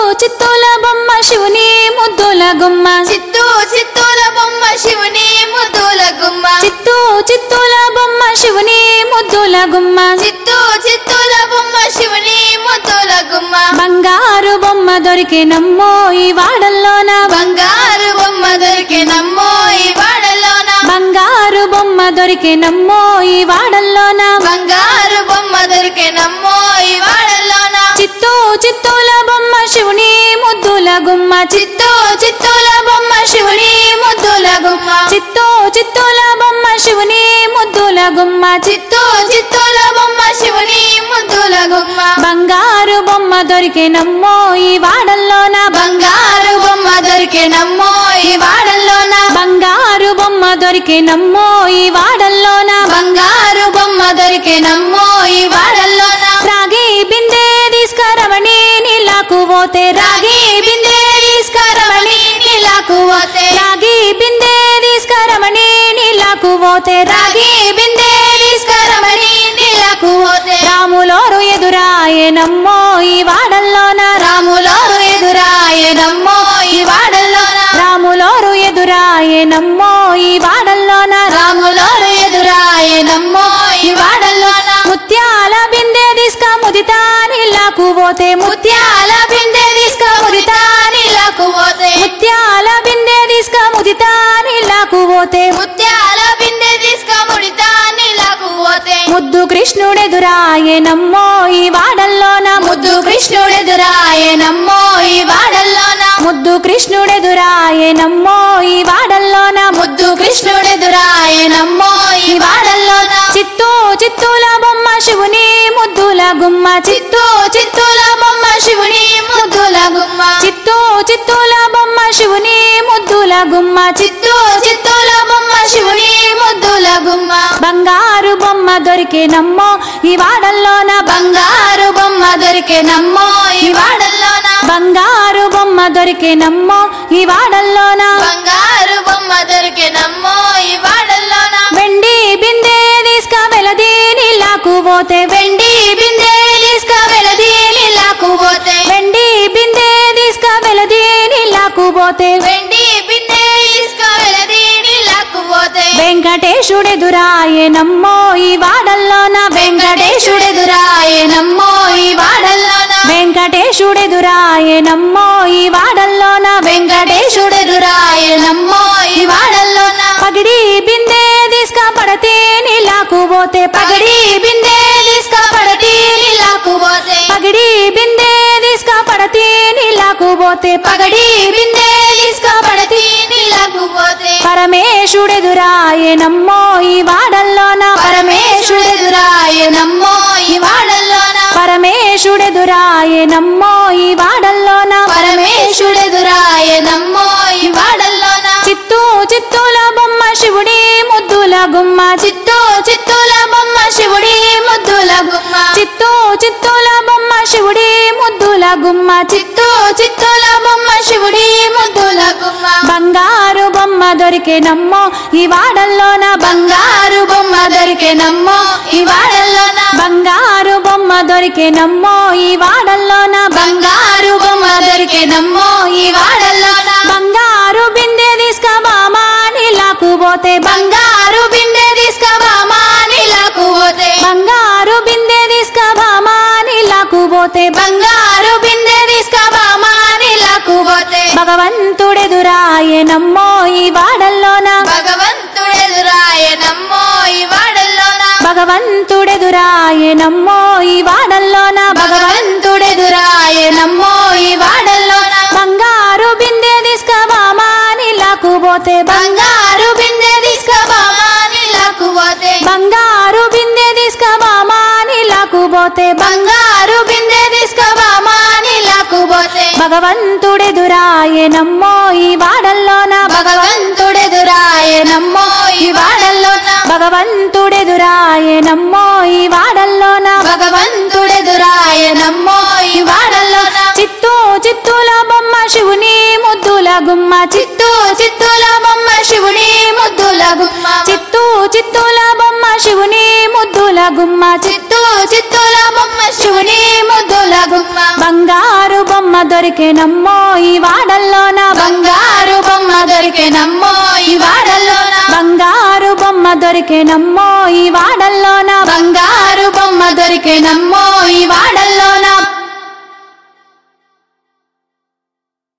చిత్తుల బొమ్మ శివుని ముద్దుల గుమ్మ చిత్తూ చిత్తూల బొమ్మ శివుని ముద్దుల గుమ్మ చిత్తూ చిత్తుల బొమ్మ శివుని ముద్దుల గుమ్మ చిత్తూ చిత్తూల బొమ్మ శివుని ముద్దుల గుమ్మ బంగారు బొమ్మ దొరికినమ్మో ఈ వాడల్లోన బంగారు బొమ్మ దొరికినమ్మో ఈ వాడలోన బంగారు బొమ్మ దొరికినమ్మో ఈ వాడల్లోన బంగారు బొమ్మ దొరికినమ్మో ఈ వాడలోన చిత్తూ చిత్తుల బొమ్మ శివుని ముద్దుల గుమ్మ చిత్తూ చిత్తూల బొమ్మ శివుని ముద్దుల గుమ్మ చిత్తూ చిత్తుల బొమ్మ శివుని ముద్దుల గుమ్మ చిత్తూ చిత్తూల బొమ్మ శివుని ముద్దుల గుమ్మ బంగారు బొమ్మ దొరికినమ్మో ఈ వాడల్లోన బంగారు బొమ్మ దొరికినమ్మో ఈ వాడలోన బంగారు బొమ్మ దొరికినమ్మో ఈ వాడల్లోన బంగారు బొమ్మ దొరికినమ్మో ఈ వాడలోన రాగి బిందె తీసుకరమణి నీలాకు పోతే రాగి రాగి బిందె తీసుకరమణి నీలాకు పోతే రాగి బిందె తీసుకరమణి నీలాకు పోతే రాగి రాగి బిందె తీసుకరమణి నీలాకు పోతే రాములోరు ఎదురాయనమ్మో ఈ వాడల్లోన రాములోరు ఎదురాయనమ్మో ఈ వాడలోన రాములోరు ఎదురాయనమ్మో ఈ వాడల్లోన రాములోరు ఎదురాయనమ్మో ఈ వాడలోన ముత్యాల బిందె తీసుక ముదితా నీలాకు పోతే ముత్యాల బిందె తీసుకముడితా నీలాకు పోతే ముత్యాల బిందె తీసుక ముదితా నీలాకు పోతే ముత్యాల బిందె తీసుకముడితా నీలాకు పోతే ముద్దు కృష్ణుడెదురాయనమ్మో ఈ వాడల్లోన ముద్దు కృష్ణుడెదురాయనమ్మో ఈ వాడల్లోన ముద్దు కృష్ణుడెదురాయనమ్మో ఈ వాడల్లోన ముద్దు కృష్ణుడెదురాయనమ్మో ఈ వాడల్లోన చిత్తూ చిత్తూల బొమ్మ శివుని ముద్దుల గుమ్మ చిత్తూ చిత్తూల బొమ్మ శివుని ముద్దుల గుమ్మ చిత్తూ చిత్తూల బొమ్మ శివుని ముద్దుల గుమ్మ చిత్తూ చిత్తూల బొమ్మ శివుని ముద్దుల గుమ్మ బంగారు బొమ్మ దొరికినమ్మో ఈ వాడల్లోన బంగారు బొమ్మ దొరికెనమ్మో ఈ వాడల్లోన బంగారు బొమ్మ దొరికినమ్మో ఈ వాడల్లోన బంగారు బొమ్మ దొరికెనమ్మో ఈ వాడల్లోన వెండి బిందె తీసుక వెలది నీలాకు పోతే వెండి బిందె తీసుక వెలది నీలాకు పోతే వెండి బిందె తీసుక వెలది నీలాకు పోతే వెండి బిందె తీసుక వెలది నీలాకు పోతే వెంకటేశుడెదురాయనమ్మో ఈ వాడల్లోన వెంకటేశుడెదురాయనమ్మో ఈ వాడల్లోన వెంకటేశుడెదురాయనమ్మో ఈ వాడల్లోన వెంకటేశుడెదురాయనమ్మో ఈ వాడల్లోన పగిడి బిందె తీసుక పడతే నీలాకు పోతే పగడి బిందె తీసుక పడతి నీలాకు పోతే పగిడి బిందె తీసుక పడతే నీలాకు పోతే పగడి బిందె తీసుక పడతి నీలాకు పోతే పరమేశుడెదురాయనమ్మో ఈ వాడల్లోన పరమేశుడెదురాయనమ్మో ఈ వాడల్లోన పరమేశుడెదురాయనమ్మో ఈ వాడల్లోన పరమేశుడెదురాయనమ్మో ఈ వాడల్లోన చిత్తూ చిత్తూల బొమ్మ శివుడి ముద్దుల గుమ్మ చిత్తూ చిత్తూల బొమ్మ శివుడి ముద్దుల గుమ్మ చిత్తూ చిత్తూల బొమ్మ శివుడి ముద్దుల గుమ్మ చిత్తూ చిత్తూల బొమ్మ శివుడి ముద్దుల గుమ్మ బంగారు బొమ్మ దొరికినమ్మో ఈ వాడల్లోన బంగారు బొమ్మ దొరికెనమ్మో ఈ వాడల్లోన బంగారు బొమ్మ దొరికినమ్మో ఈ వాడల్లోన బంగారు బొమ్మ దొరికెనమ్మో ఈ వాడల్లోన బంగారు బిందె తీసుక బామా నీలాకు పోతే బంగారు బిందె తీసుకబామా నీలాకు పోతే బంగారు బిందె తీసుక బామా నీలాకు పోతే బంగారు బిందె తీసుకబామా నీలాకు పోతే భగవంతుడెదురాయనమ్మో ఈ వాడల్లోన భగవంతుడెదురాయనమ్మో ఈ వాడల్లోన భగవంతుడెదురాయనమ్మో ఈ వాడల్లోన భగవంతుడెదురాయనమ్మో ఈ వాడల్లోన బంగారు బిందె తీసుక బామా నీలాకు పోతే బంగారు బిందె తీసుకబామా నీలాకు పోతే బంగారు బిందె తీసుక బామా నీలాకు పోతే బంగారు బిందె తీసుకబామా నీలాకు పోతే భగవంతుడెదురాయనమ్మో ఈ వాడల్లోన భగవంతుడెదురాయనమ్మో ఈ వాడల్లోన భగవంతుడెదురాయనమ్మో ఈ వాడల్లోన భగవంతుడెదురాయనమ్మో ఈ వాడల్లోన చిత్తూ చిత్తూల బొమ్మ శివుని ముద్దుల గుమ్మ చిత్తూ చిత్తూల బొమ్మ శివుని ముద్దుల గుమ్మ చిత్తూ చిత్తూల బొమ్మ శివుని ముద్దుల గుమ్మ చిత్తూ చిత్తూల బొమ్మ శివుని ముద్దుల గుమ్మ బంగారు బొమ్మ దొరికేనమ్మో ఈ వాడల్లోన బంగారు బొమ్మ దొరికెనమ్మో ఈ వాడల్లోన బంగారు బొమ్మ దొరికేనమ్మో ఈ వాడల్లోన బంగారు బొమ్మ దొరికెనమ్మో